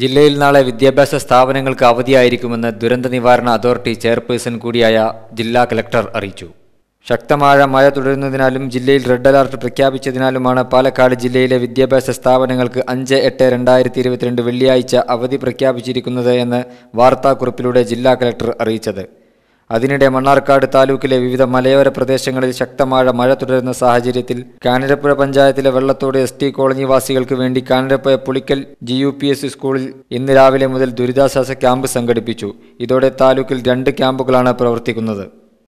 ജില്ലയിൽ നാളെ വിദ്യാഭ്യാസ സ്ഥാപനങ്ങൾക്ക് അവധിയായിരിക്കുമെന്ന് ദുരന്ത നിവാരണ അതോറിറ്റി ചെയർപേഴ്സൺ കൂടിയായ ജില്ലാ കലക്ടർ അറിയിച്ചു ശക്തമായ മഴ തുടരുന്നതിനാലും ജില്ലയിൽ റെഡ് അലർട്ട് പ്രഖ്യാപിച്ചതിനാലുമാണ് പാലക്കാട് ജില്ലയിലെ വിദ്യാഭ്യാസ സ്ഥാപനങ്ങൾക്ക് അഞ്ച് എട്ട് രണ്ടായിരത്തി ഇരുപത്തിരണ്ട് വെള്ളിയാഴ്ച അവധി പ്രഖ്യാപിച്ചിരിക്കുന്നത് എന്ന് വാർത്താക്കുറിപ്പിലൂടെ ജില്ലാ കലക്ടർ അറിയിച്ചത് അതിനിടെ മണ്ണാർക്കാട് താലൂക്കിലെ വിവിധ മലയോര പ്രദേശങ്ങളിൽ ശക്തമായ മഴ തുടരുന്ന സാഹചര്യത്തിൽ കാനരപ്പുഴ പഞ്ചായത്തിലെ വെള്ളത്തോട് എസ് ടി കോളനിവാസികൾക്ക് വേണ്ടി Kanarappuzha Pulikkal G U P S സ്കൂളിൽ ഇന്ന് രാവിലെ മുതൽ ദുരിതാശ്വാസ ക്യാമ്പ് സംഘടിപ്പിച്ചു ഇതോടെ താലൂക്കിൽ രണ്ട് ക്യാമ്പുകളാണ് പ്രവർത്തിക്കുന്നത്